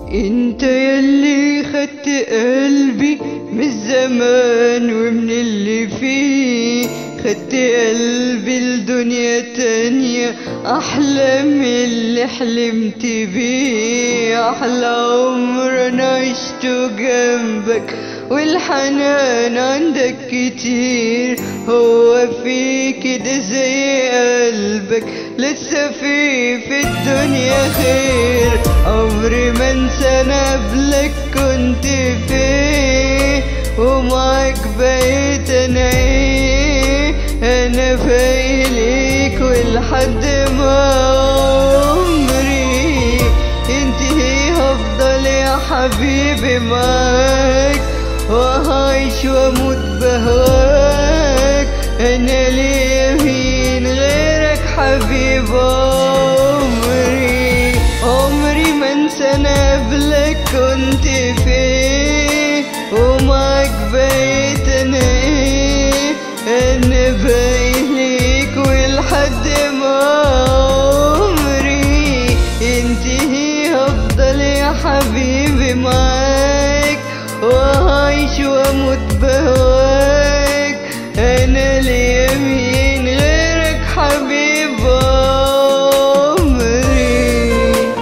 انت يلي خدت قلبي من الزمان ومن اللي فيه خدت قلبي لدنيا تانية أحلى من اللي حلمت بيه أحلى عمر أنا عشته جنبك والحنان عندك كتير هو في كده زي قلبك لسه في في الدنيا خير عمري ما انسى انا قبلك كنت فيه ومعاك بقيت انا ايه انا فايلك ولحد ما عمري انتهي هفضل يا حبيبي معاك وهعيش واموت بهواك انا ليا مين غيرك حبيب عمري عمري ما انسى انا قبلك كنت فين ومعاك بقيت انا ايه انا باقيلك ولحد ما عمري ينتهي هفضل يا حبيبي معاك وهعيش واموت بهواك انا ليا مين غيرك حبيب عمري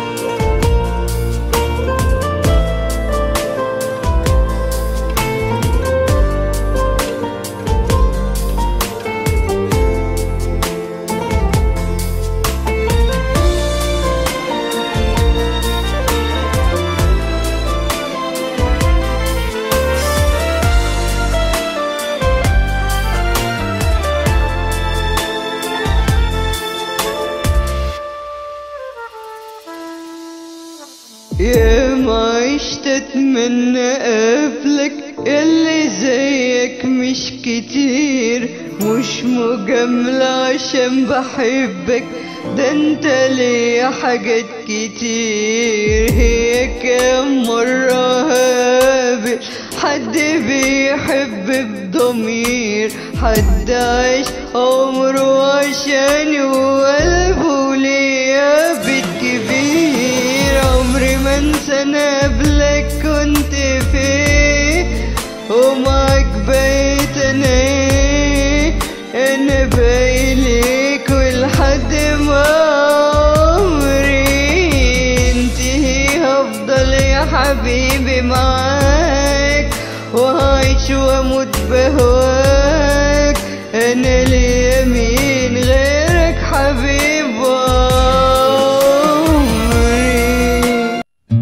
يا ما عشت اتمنى قبلك اللي زيك مش كتير مش مجاملة عشان بحبك ده انت ليا حاجات كتير هي كام مرة هقابل حد بيحب بضمير حد عاش عمره عشاني وقلبه ليا بيت كبير عمري ما انسى انا قبلك كنت فين ومعاك بقيت انا ايه انا باقيلك ولحد ما عمري ينتهي هفضل يا حبيبي معاك وهعيش واموت بهواك انا ليا مين غيرك حبيب عمري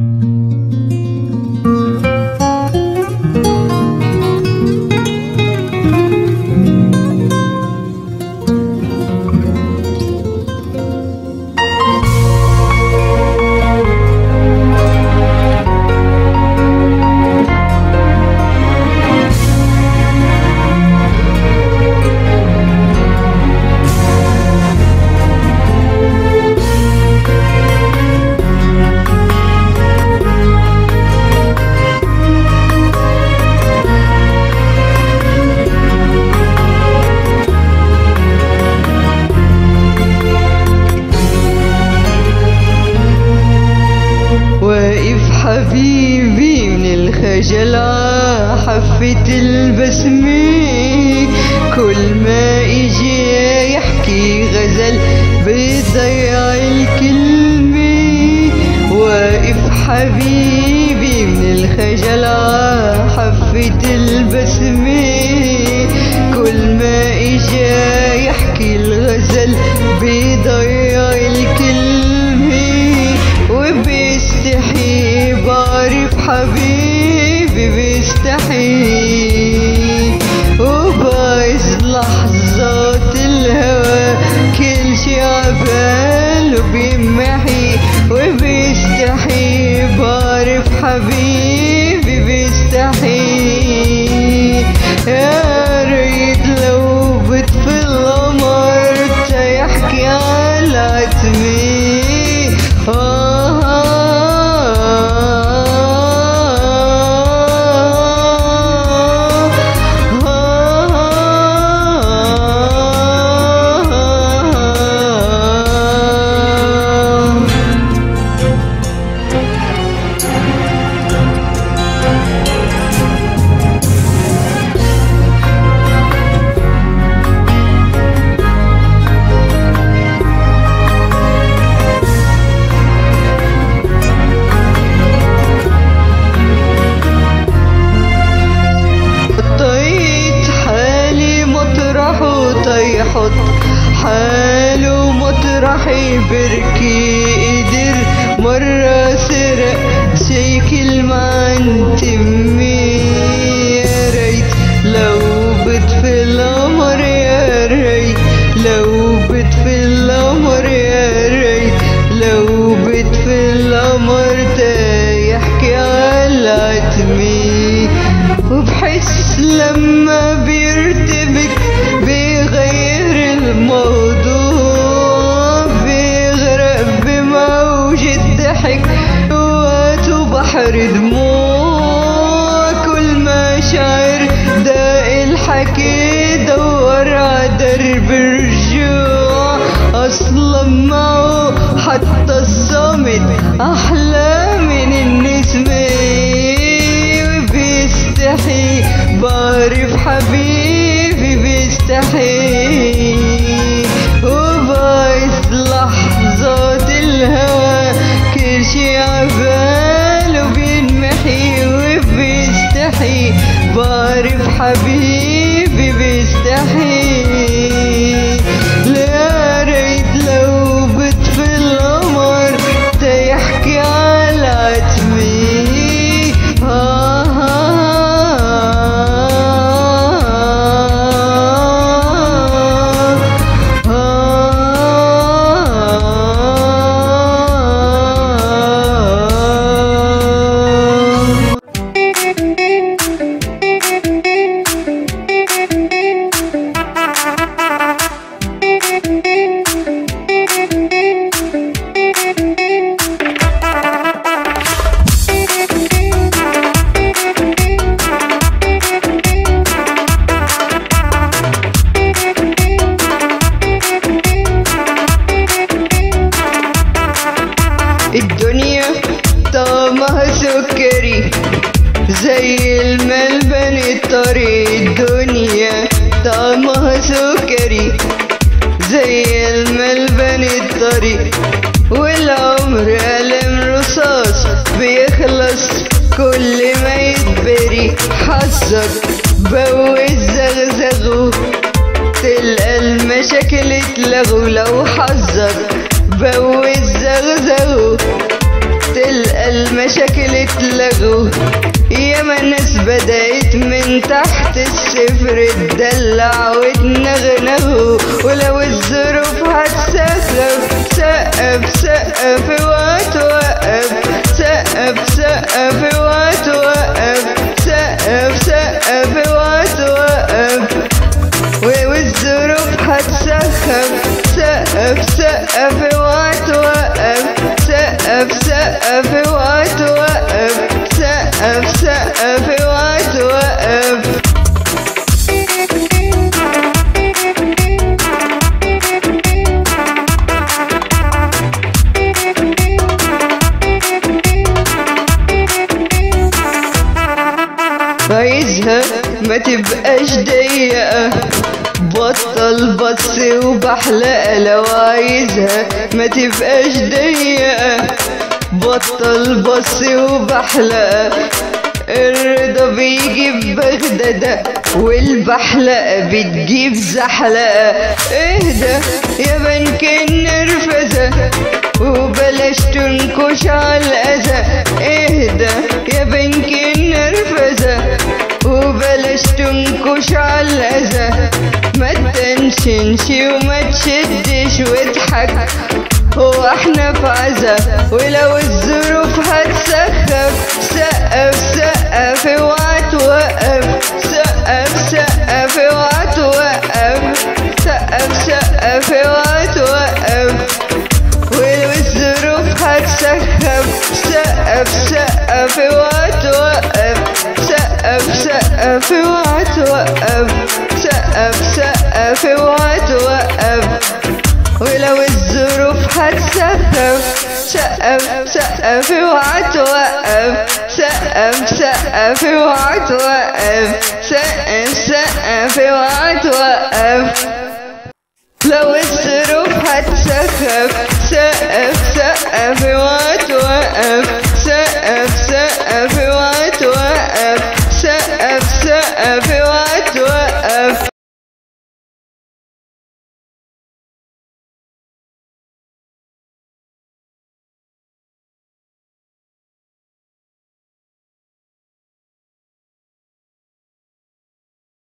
واقف حبيبي من الخجل ع حفة البسمة كل ما يجي يحكي غزل بيضيع الكلمة واقف حبيبي من الخجل ع حفة البسمة كل ما إجا يحكي الغزل بيضيع الكلمة وبيستحي بعرف حبيبي بيستحي وبعز لحظات الهوى كل شي عباله بيمحي وبيستحي بعرف حبيبي بيستحي يا ريت لو بطفي القمر يحكي على عتمي بركي قدر مرة سرق شي كلمة عن تمي يا ريت لو بطفي القمر يا ريت لو بطفي القمر يا ريت لو بطفي القمر يحكي على عتمي وبحس لما بيرتبك بيغير الموضوع بيغرق بموج الضحك وقته بحر دموع كل ما شعر ده الحكي دور ع درب الرجوع اصلا معه حتى الصمت احلى من النسمة وبيستحي بعرف حبيبي بيستحي وبعيش لحظات الهوى كل شي عباله بينمحي وبيستحي بعرف حبيبي بيستحي لا ريت لو بطفي القمر تيحكي على عتمي آه آه آه الدنيا طعمها سكري زي الملبن الطري الدنيا طعمها سكري زي الملبن الطري والعمر قلم رصاص بيخلص كل ما يتبري حظك بوز زغزغه تلقى المشاكل اتلغوا لو حظك بوز زغزغوا تلقى المشاكل اتلغوا ياما ناس بدأت من تحت الصفر تدلع وتنغنغوا ولو الظروف هتسقف سقف سقف وتوقف سقف سقف وتوقف سقف سقف وتوقف والظروف هتسخف سقف سقف وتوقف سقف سقف وتوقف سقف سقف وتوقف عايزها ما تبقاش ضيقة بطل بص وبحلقة لو عايزها ما تبقاش ضيقة بطل بص وبحلقة الرضا بيجيب بغدادة والبحلقة بتجيب زحلقة اهدى يا بنك النرفزة وبلاش تنكش على الأذى اهدى يا بنك النرفزة وبلاش تنكش على الأذى ما تنشنش وما تشدش واضحك هو احنا في عزا ولو الظروف هتسخف سقف سقف اوعى توقف سقف سقف اوعى توقف سقف سقف اوعى توقف ولو الظروف هتسخف سقف سقف اوعى توقف سقف سقف اوعى توقف سقف سقف اوعى توقف ولو الظروف هتسقف سقف سقف اوعى توقف سقف سقف اوعى توقف سقف سقف اوعى توقف لو الظروف هتسقف سقف سقف اوعى توقف سقف سقف